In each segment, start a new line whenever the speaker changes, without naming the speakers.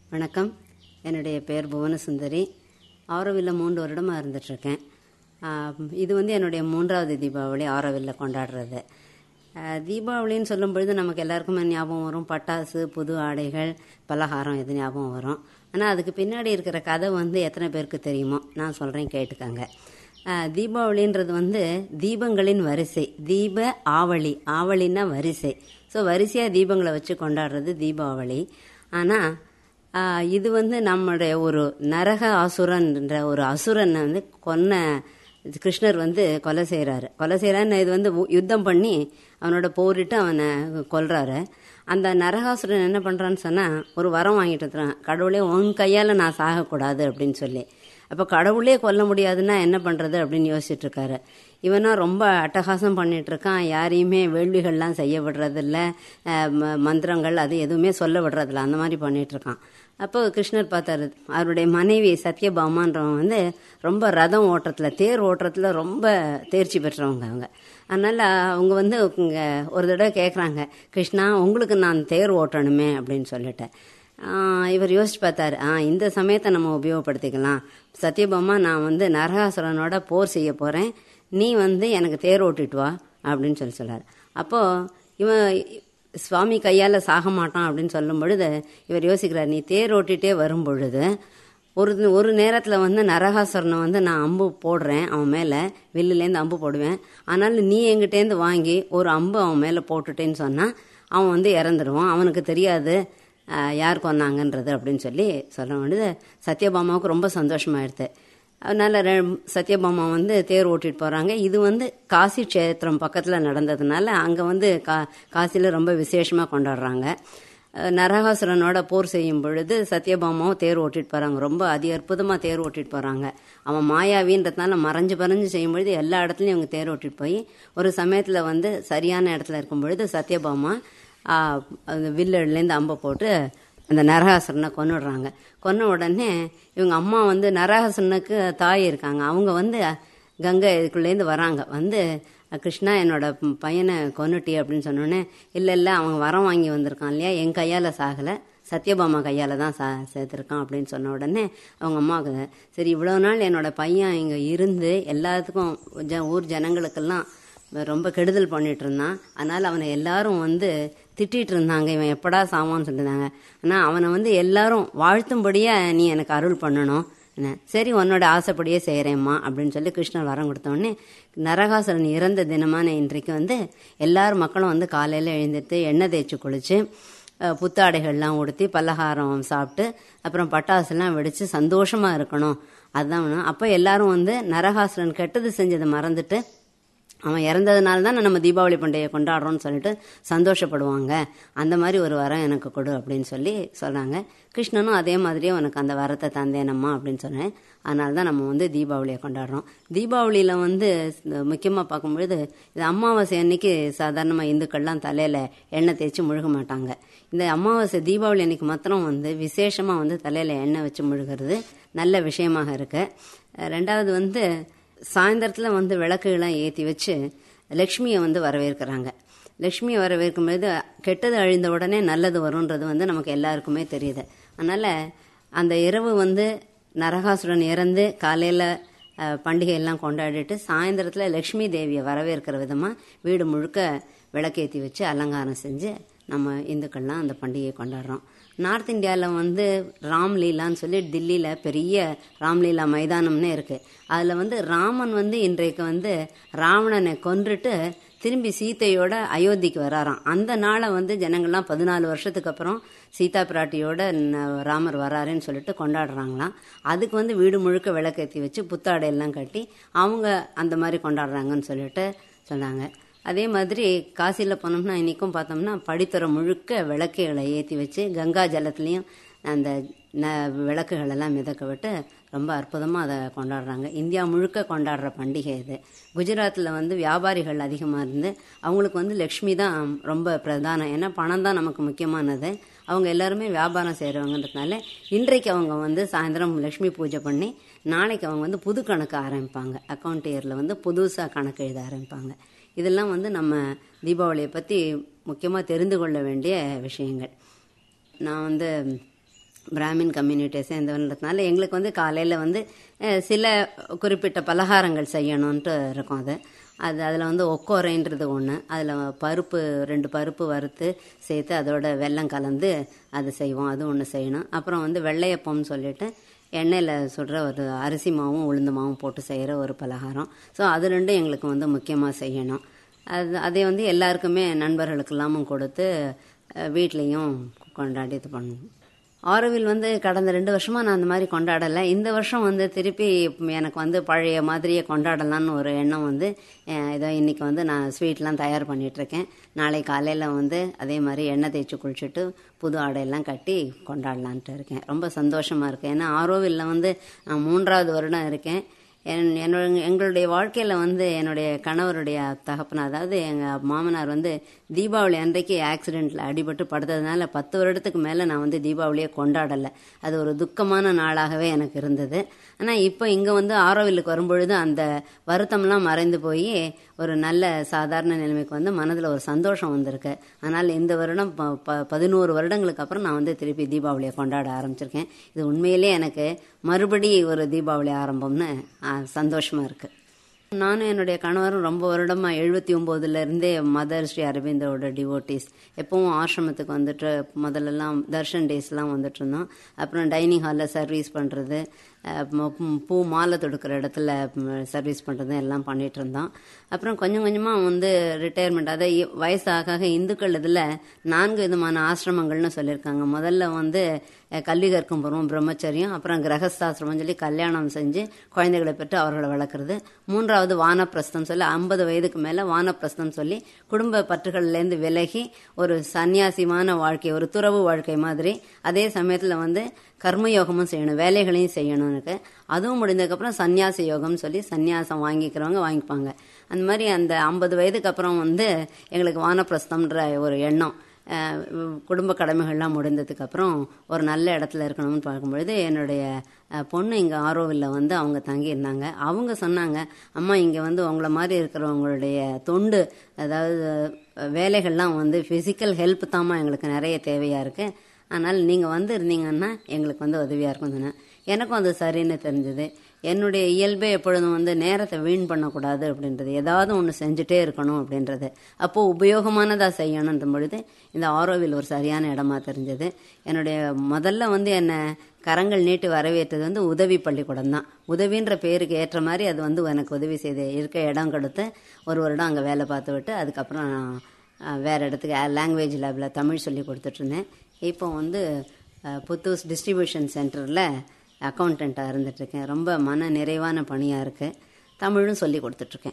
வணக்கம் என்னுடைய பேர் புவனசுந்தரி ஆரோவில்ல மூன்று வருடமாக இருந்துகிட்ருக்கேன் இது வந்து என்னுடைய மூன்றாவது தீபாவளி ஆரோவில்ல கொண்டாடுறது ஆஹ் தீபாவளின்னு சொல்லும் பொழுது நமக்கு எல்லாருக்குமே ஞாபகம் வரும் பட்டாசு புது ஆடைகள் பலகாரம் இது ஞாபகம் வரும் ஆனால் அதுக்கு பின்னாடி இருக்கிற கதை வந்து எத்தனை பேருக்கு தெரியுமோ நான் சொல்கிறேன் கேட்டுக்கங்க ஆஹ் தீபாவளின்றது வந்து தீபங்களின் வரிசை தீப ஆவளி ஆவளின்னா வரிசை ஸோ வரிசையாக தீபங்களை வச்சு கொண்டாடுறது தீபாவளி ஆனால் ஆஹ் இது வந்து நம்முடைய ஒரு நரக அசுரன்ற ஒரு அசுரனை வந்து கொன்ன கிருஷ்ணர் வந்து கொலை செய்கிறாரு கொலை செய்கிறான்னு இது வந்து உ- யுத்தம் பண்ணி அவனோட போரிட்டு அவனை கொல்றாரு அந்த நரகாசுரன் என்ன பண்ணுறான்னு சொன்னால் ஒரு வரம் வாங்கிட்டு வந்துறான் கடவுளே உன் கையால் நான் சாகக்கூடாது அப்படின்னு சொல்லி அப்போ கடவுளே கொல்ல முடியாதுன்னா என்ன பண்ணுறது அப்படின்னு யோசிச்சுட்டு இருக்காரு இவனா ரொம்ப அட்டகாசம் பண்ணிட்டு இருக்கான் யாரையுமே வேள்விகள்லாம் செய்ய விடுறதில்ல அஹ் ம- மந்திரங்கள் அது எதுவுமே சொல்ல விடுறதில்ல அந்த மாதிரி பண்ணிட்டு இருக்கான் அப்போ கிருஷ்ணர் பார்த்தாரு அவருடைய மனைவி சத்யபாமான்றவங்க வந்து ரொம்ப ரதம் ஓட்டத்தில் தேர் ஓட்டுறதுல ரொம்ப தேர்ச்சி பெற்றவங்க அவங்க அதனால் அவங்க வந்து இங்க ஒரு தடவை கேட்குறாங்க கிருஷ்ணா உங்களுக்கு நான் தேர் ஓட்டணுமே அப்படின்னு சொல்லிட்டு ஆஹ் இவர் யோசிச்சு பார்த்தாரு ஆ இந்த சமயத்தை நம்ம உபயோகப்படுத்திக்கலாம் சத்யபாமா நான் வந்து நரகாசுரனோட போர் செய்ய போகிறேன் நீ வந்து எனக்கு தேர் ஓட்டிட்டு வா அப்படின்னு சொல்லி சொல்றாரு அப்போது இவன் சுவாமி கையால் சாக மாட்டான் அப்படின்னு சொல்லும் பொழுது இவர் யோசிக்கிறார் நீ தேர் ஓட்டிகிட்டே வரும் பொழுது ஒரு ஒரு நேரத்தில் வந்து நரகாசுரனை வந்து நான் அம்பு போடுறேன் அவன் மேலே வில்லுலேருந்து அம்பு போடுவேன் ஆனாலும் நீ எங்கிட்டேருந்து வாங்கி ஒரு அம்பு அவன் மேலே போட்டுட்டேன்னு சொன்னால் அவன் வந்து இறந்துடுவான் அவனுக்கு தெரியாது ஆஹ், யார் கொன்னாங்கன்றது அப்படின்னு சொல்லி சொல்ல வேண்டியது சத்யபாமாவுக்கு ரொம்ப சந்தோஷமாயிடுது அதனால ரெ- சத்யபாமா வந்து தேர் ஓட்டிட்டு போறாங்க இது வந்து காசி க்ஷேத்திரம் பக்கத்தில் நடந்ததுனால அங்கே வந்து கா காசியில் ரொம்ப விசேஷமாக கொண்டாடுறாங்க அஹ் நரகாசுரனோட போர் செய்யும் பொழுது சத்யபாமாவும் தேர் ஓட்டிட்டு போறாங்க ரொம்ப அதி அற்புதமாக தேர் ஓட்டிட்டு போறாங்க அவன் மாயாவின்றதுனால மறைஞ்சு பறைஞ்சு செய்யும் பொழுது எல்லா இடத்துலையும் இவங்க தேர் ஓட்டிட்டு போய் ஒரு சமயத்தில் வந்து சரியான இடத்துல இருக்கும் பொழுது சத்யபாமா ஆஹ், அந்த வில்லுலேருந்து அம்பை போட்டு அந்த நரகாசுரனை கொன்னுடுறாங்க கொன்ன உடனே இவங்க அம்மா வந்து நரகாசுரனுக்கு தாய் இருக்காங்க அவங்க வந்து கங்கை இதுக்குள்ளேருந்து வராங்க வந்து கிருஷ்ணா என்னோட பையனை கொன்னுட்டி அப்படின்னு சொன்னோடனே இல்லை இல்லை அவங்க வரம் வாங்கி வந்திருக்கான் இல்லையா என் கையால் சாகலை சத்யபாமா கையால் தான் சா சேர்த்துருக்கான் அப்படின்னு சொன்ன உடனே அவங்க அம்மாவுக்கு சரி இவ்வளோ நாள் என்னோட பையன் இங்கே இருந்து எல்லாத்துக்கும் ஜ ஊர் ஜனங்களுக்கெல்லாம் ரொம்ப கெடுதல் பண்ணிட்டு இருந்தான் அதனால் அவனை எல்லாரும் வந்து திட்டிட்டு இருந்தாங்க இவன் எப்படா சாவான்னு சொல்லியிருந்தாங்க ஆனால் அவனை வந்து எல்லாரும் வாழ்த்தும்படியே நீ எனக்கு அருள் பண்ணணும் என்ன சரி உன்னோட ஆசைப்படியே செய்கிறேம்மா அப்படின்னு சொல்லி கிருஷ்ணர் வரம் கொடுத்த உடனே நரகாசுரன் இறந்த தினமான இன்றைக்கு வந்து எல்லாரும் மக்களும் வந்து காலையில் எழுந்திருத்து எண்ணெய் தேய்ச்சி குளிச்சு அஹ், புத்தாடைகள்லாம் உடுத்தி பலகாரம் சாப்பிட்டு அப்புறம் பட்டாசுலாம் வெடித்து சந்தோஷமாக இருக்கணும் அதுதான் வேணும் அப்போ எல்லாரும் வந்து நரகாசுரன் கெட்டது செஞ்சதை மறந்துட்டு அவன் இறந்ததுனால தான் நம்ம தீபாவளி பண்டிகையை கொண்டாடுறோம்னு சொல்லிட்டு சந்தோஷப்படுவாங்க அந்த மாதிரி ஒரு வரம் எனக்கு கொடு அப்படின்னு சொல்லி சொல்கிறாங்க கிருஷ்ணனும் அதே மாதிரியே உனக்கு அந்த வரத்தை தந்தேனம்மா அப்படின்னு சொன்னேன் அதனால தான் நம்ம வந்து தீபாவளியை கொண்டாடுறோம் தீபாவளியில் வந்து முக்கியமாக பார்க்கும்பொழுது இது அமாவாசை அன்னைக்கு சாதாரணமாக இந்துக்கள்லாம் தலையில் எண்ணெய் தேய்ச்சி முழுக மாட்டாங்க இந்த அமாவாசை தீபாவளி அன்னைக்கு மாத்திரம் வந்து விசேஷமாக வந்து தலையில் எண்ணெய் வச்சு முழுகிறது நல்ல விஷயமாக இருக்கு அஹ் ரெண்டாவது வந்து சாயந்தரத்தில் வந்து விளக்குகள்லாம் ஏற்றி வச்சு லக்ஷ்மியை வந்து வரவேற்கிறாங்க லக்ஷ்மியை வரவேற்கும்போது கெட்டது அழிந்த உடனே நல்லது வரும்ன்றது வந்து நமக்கு எல்லாருக்குமே தெரியுது அதனால் அந்த இரவு வந்து நரகாசுரன் இறந்து காலையில் பண்டிகை எல்லாம் கொண்டாடிட்டு சாயந்தரத்தில் லக்ஷ்மி தேவியை வரவேற்கிற விதமாக வீடு முழுக்க விளக்கேற்றி வச்சு அலங்காரம் செஞ்சு நம்ம இந்துக்கள்லாம் அந்த பண்டிகையை கொண்டாடுறோம் நார்த் இந்தியாவில் வந்து ராம்லீலான்னு சொல்லி தில்லியில் பெரிய ராம்லீலா மைதானம்னு இருக்குது அதில் வந்து ராமன் வந்து இன்றைக்கு வந்து ராவணனை கொன்றுட்டு திரும்பி சீதையோட அயோத்திக்கு வராராம் அந்த நாளை வந்து ஜனங்கள்லாம் பதினாலு வருஷத்துக்கு அப்புறம் சீதா பிராட்டியோட ந- ராமர் வராருன்னு சொல்லிட்டு கொண்டாடுறாங்களாம் அதுக்கு வந்து வீடு முழுக்க விளக்கேற்றி வச்சு புத்தாடையெல்லாம் கட்டி அவங்க அந்த மாதிரி கொண்டாடுறாங்கன்னு சொல்லிட்டு சொன்னாங்க அதே மாதிரி காசியில் போனோம்னா இன்றைக்கும் பார்த்தோம்னா படித்துறை முழுக்க விளக்குகளை ஏற்றி வச்சு கங்கா ஜலத்துலேயும் அந்த ந விளக்குகள் எல்லாம் மிதக்க விட்டு ரொம்ப அற்புதமாக அதை கொண்டாடுறாங்க இந்தியா முழுக்க கொண்டாடுற பண்டிகை இது குஜராத்தில் வந்து வியாபாரிகள் அதிகமாக இருந்து அவங்களுக்கு வந்து லக்ஷ்மி தான் ரொம்ப பிரதானம் ஏன்னா பணம் தான் நமக்கு முக்கியமானது அவங்க எல்லாருமே வியாபாரம் செய்கிறவங்கன்றதுனால இன்றைக்கு அவங்க வந்து சாயந்தரம் லக்ஷ்மி பூஜை பண்ணி நாளைக்கு அவங்க வந்து புது கணக்கு ஆரம்பிப்பாங்க அக்கௌண்ட் இயரில் வந்து புதுசாக கணக்கு எழுத ஆரம்பிப்பாங்க இதெல்லாம் வந்து நம்ம தீபாவளியை பற்றி முக்கியமாக தெரிந்து கொள்ள வேண்டிய விஷயங்கள் நான் வந்து பிராமின் கம்யூனிட்டியை சேர்ந்தவன்றதுனால எங்களுக்கு வந்து காலையில் வந்து அஹ், சில குறிப்பிட்ட பலகாரங்கள் செய்யணுன்ட்டு இருக்கும் அது அது அதில் வந்து ஒக்கோரைன்றது ஒன்று அதில் பருப்பு ரெண்டு பருப்பு வறுத்து சேர்த்து அதோட வெல்லம் கலந்து அது செய்வோம் அது ஒன்று செய்யணும் அப்புறம் வந்து வெள்ளையப்பம்னு சொல்லிட்டு எண்ணெயில் சுடுற ஒரு அரிசி மாவும் உளுந்து மாவும் போட்டு செய்கிற ஒரு பலகாரம் ஸோ அது ரெண்டும் எங்களுக்கு வந்து முக்கியமாக செய்யணும் அது அதை வந்து எல்லாருக்குமே நண்பர்களுக்கெல்லாமும் கொடுத்து அஹ், வீட்லேயும் கொண்டாடி இது பண்ணுவோம் ஆரோவில் வந்து கடந்த ரெண்டு வருஷமாக நான் அந்த மாதிரி கொண்டாடலை இந்த வருஷம் வந்து திருப்பி எனக்கு வந்து பழைய மாதிரியே கொண்டாடலாம்னு ஒரு எண்ணம் வந்து அஹ், இதோ இன்னைக்கு வந்து நான் ஸ்வீட்லாம் தயார் பண்ணிகிட்ருக்கேன் நாளை காலையில் வந்து அதே மாதிரி எண்ணெய் தேய்ச்சி குளிச்சுட்டு புது ஆடையெல்லாம் கட்டி கொண்டாடலான்ட்டு இருக்கேன் ரொம்ப சந்தோஷமாக இருக்கேன் ஏன்னா ஆரோவில்ல வந்து நான் மூன்றாவது வருடம் இருக்கேன் என் என்னோட எங்களுடைய வாழ்க்கையில் வந்து என்னுடைய கணவருடைய தகப்பன அதாவது எங்கள் மாமனார் வந்து தீபாவளி அன்றைக்கு ஆக்சிடெண்ட்டில் அடிபட்டு படுத்ததுனால பத்து வருடத்துக்கு மேலே நான் வந்து தீபாவளியை கொண்டாடலை அது ஒரு துக்கமான நாளாகவே எனக்கு இருந்தது ஆனால் இப்போ இங்கே வந்து ஆரோவிலுக்கு வரும்பொழுது அந்த வருத்தம்லாம் மறைந்து போய் ஒரு நல்ல சாதாரண நிலைமைக்கு வந்து மனதில் ஒரு சந்தோஷம் வந்திருக்கு அதனால் இந்த வருடம் ப ப- பதினோரு வருடங்களுக்கு அப்புறம் நான் வந்து திருப்பி தீபாவளியை கொண்டாட ஆரம்பிச்சிருக்கேன் இது உண்மையிலே எனக்கு மறுபடி ஒரு தீபாவளி ஆரம்பம்னு ஆ, சந்தோஷமா இருக்கு நானும் என்னுடைய கணவரும் ரொம்ப வருடமாக எழுபத்தி ஒம்போதுலேருந்தே மதர் ஸ்ரீ அரவிந்தோட டிவோட்டிஸ் எப்பவும் ஆசிரமத்துக்கு வந்துட்டு முதல்லலாம் தர்ஷன் டேஸ்லாம் வந்துட்டு இருந்தோம் அப்புறம் டைனிங் ஹாலில் சர்வீஸ் பண்ணுறது பூ மாலை தொடுக்கிற இடத்துல சர்வீஸ் பண்ணுறது எல்லாம் பண்ணிட்டு இருந்தோம் அப்புறம் கொஞ்சம் கொஞ்சமாக வந்து ரிட்டையர்மெண்ட் அதாவது இ- வயசாக ஆக இந்துக்கள் இதில் நான்கு விதமான ஆசிரமங்கள்னு சொல்லியிருக்காங்க முதல்ல வந்து அஹ், கல்வி கற்கும் பருவம் பிரம்மச்சரியம் அப்புறம் கிரகஸ்தாசிரமம் சொல்லி கல்யாணம் செஞ்சு குழந்தைகளை பெற்று அவர்களை வளர்க்குறது மூன்றாவது வானப்பிரஸ்தம் சொல்லி ஐம்பது வயதுக்கு மேலே வானப்பிரஸ்தம் சொல்லி குடும்ப பற்றுகள்லேருந்து விலகி ஒரு சன்னியாசிமான வாழ்க்கை ஒரு துறவு வாழ்க்கை மாதிரி அதே சமயத்தில் வந்து கர்மயோகமும் செய்யணும் வேலைகளையும் செய்யணும் எனக்கு அதுவும் முடிந்ததுக்கப்புறம் சந்நியாச யோகம்னு சொல்லி சந்நியாசம் வாங்கிக்கிறவங்க வாங்கிப்பாங்க அந்த மாதிரி அந்த ஐம்பது வயதுக்கு அப்புறம் வந்து எங்களுக்கு வானப்பிரஸ்தம்ன்ற ஒரு எண்ணம் அஹ், குடும்ப கடமைகள்லாம் முடிந்ததுக்கு அப்புறம் ஒரு நல்ல இடத்துல இருக்கணும்னு பார்க்கும்பொழுது என்னுடைய அஹ், பொண்ணு இங்கே ஆரோவில் வந்து அவங்க தங்கியிருந்தாங்க அவங்க சொன்னாங்க அம்மா இங்கே வந்து உங்களை மாதிரி இருக்கிறவங்களுடைய தொண்டு அதாவது அஹ், வேலைகள்லாம் வந்து ஃபிசிக்கல் ஹெல்ப் தாம்மா எங்களுக்கு நிறைய தேவையாக இருக்குது ஆனால் நீங்கள் வந்து இருந்தீங்கன்னா எங்களுக்கு வந்து உதவியாக இருக்கும் சொன்னேன் எனக்கும் அது சரின்னு தெரிஞ்சது என்னுடைய இயல்பே எப்பொழுதும் வந்து நேரத்தை வீண் பண்ணக்கூடாது அப்படின்றது ஏதாவது ஒன்று செஞ்சுட்டே இருக்கணும் அப்படின்றது அப்போது உபயோகமானதாக செய்யணுன்ற பொழுது இந்த ஆரோவில் ஒரு சரியான இடமா தெரிஞ்சது என்னுடைய முதல்ல வந்து என்னை கரங்கள் நீட்டி வரவேற்றது வந்து உதவி பள்ளிக்கூடம் தான் உதவின்ற பேருக்கு ஏற்ற மாதிரி அது வந்து எனக்கு உதவி செய்து இருக்க இடம் கொடுத்து ஒரு வருடம் அங்கே வேலை பார்த்து விட்டு அதுக்கப்புறம் நான் அஹ், வேற இடத்துக்கு லாங்குவேஜ் லேபில் தமிழ் சொல்லி கொடுத்துட்டு இருந்தேன் இப்போ வந்து அஹ், புத்தூஸ் டிஸ்ட்ரிபியூஷன் சென்டரில் அக்கௌண்டண்ட்டாக இருந்துட்டுருக்கேன் ரொம்ப மன நிறைவான பணியாக இருக்குது தமிழும் சொல்லி கொடுத்துட்ருக்கேன்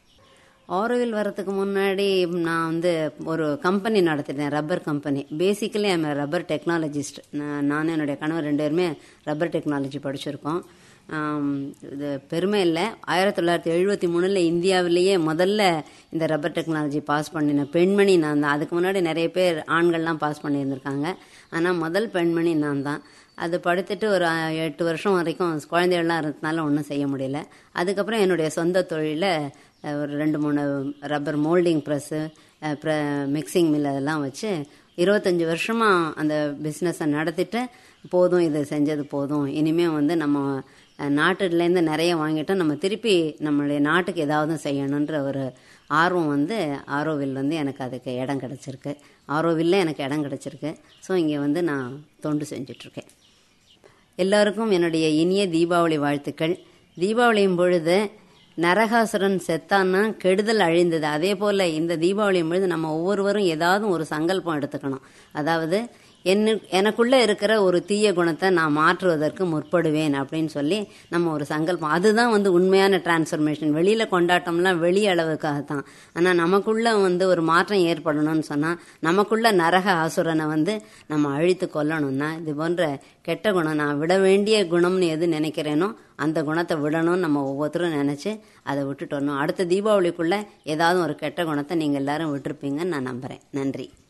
ஆரோவில் வரதுக்கு முன்னாடி நான் வந்து ஒரு கம்பெனி நடத்திட்டேன் rubber company basically I'm rubber technologist நான் என்னுடைய கணவர் ரெண்டு பேருமே ரப்பர் டெக்னாலஜி படிச்சிருக்கோம் ஆம், இது பெருமை இல்லை ஆயிரத்தி தொள்ளாயிரத்தி எழுபத்தி மூணில் இந்தியாவிலேயே முதல்ல இந்த ரப்பர் டெக்னாலஜி பாஸ் பண்ணின பெண்மணி நான் தான் அதுக்கு முன்னாடி நிறைய பேர் ஆண்கள்லாம் பாஸ் பண்ணியிருந்திருக்காங்க ஆனால் முதல் பெண்மணி நான் தான் அது படுத்துட்டு ஒரு அஹ், எட்டு வருஷம் வரைக்கும் குழந்தைகள்லாம் இருந்ததுனால ஒன்றும் செய்ய முடியல அதுக்கப்புறம் என்னுடைய சொந்த தொழிலில் ஒரு ரெண்டு மூணு rubber moulding press mixing mill அதெல்லாம் வச்சு இருபத்தஞ்சி வருஷமாக அந்த பிஸ்னஸை நடத்திட்டு போதும் இது செஞ்சது போதும் இனிமேல் வந்து நம்ம அஹ், நாட்டுலேருந்து நிறைய வாங்கிட்டோம் நம்ம திருப்பி நம்மளுடைய நாட்டுக்கு ஏதாவது செய்யணுன்ற ஒரு ஆர்வம் வந்து ஆரோவில் வந்து எனக்கு அதுக்கு இடம் கிடச்சிருக்கு ஆரோவில்ல எனக்கு இடம் கிடச்சிருக்கு ஸோ இங்கே வந்து நான் தொண்டு செஞ்சிட்ருக்கேன் எல்லாருக்கும் என்னுடைய இனிய தீபாவளி வாழ்த்துக்கள் தீபாவளியும் பொழுது நரகாசுரன் செத்தான்னா கெடுதல் அழிந்தது அதே போல இந்த தீபாவளியும் பொழுது நம்ம ஒவ்வொருவரும் ஏதாவது ஒரு சங்கல்பம் எடுத்துக்கணும் அதாவது என்ன எனக்குள்ள இருக்கிற ஒரு தீய குணத்தை நான் மாற்றுவதற்கு முற்படுவேன் அப்படின்னு சொல்லி நம்ம ஒரு சங்கல்பம் அதுதான் வந்து உண்மையான டிரான்ஸ்ஃபர்மேஷன் வெளியில கொண்டாட்டம்லாம் வெளி அளவுக்காகத்தான் ஆனா நமக்குள்ள வந்து ஒரு மாற்றம் ஏற்படணும்னு சொன்னா நமக்குள்ள நரக ஆசுரனை வந்து நம்ம அழித்து கொல்லணும்னா இது போன்ற கெட்ட குணம் நான் விட வேண்டிய குணம்னு எது நினைக்கிறேனோ அந்த குணத்தை விடணும்னு நம்ம ஒவ்வொருத்தரும் நினைச்சு அதை விட்டுட்டு வரணும் அடுத்த தீபாவளிக்குள்ள ஏதாவது ஒரு கெட்ட குணத்தை நீங்க எல்லாரும் விட்டுருப்பீங்கன்னு நான் நம்புறேன் நன்றி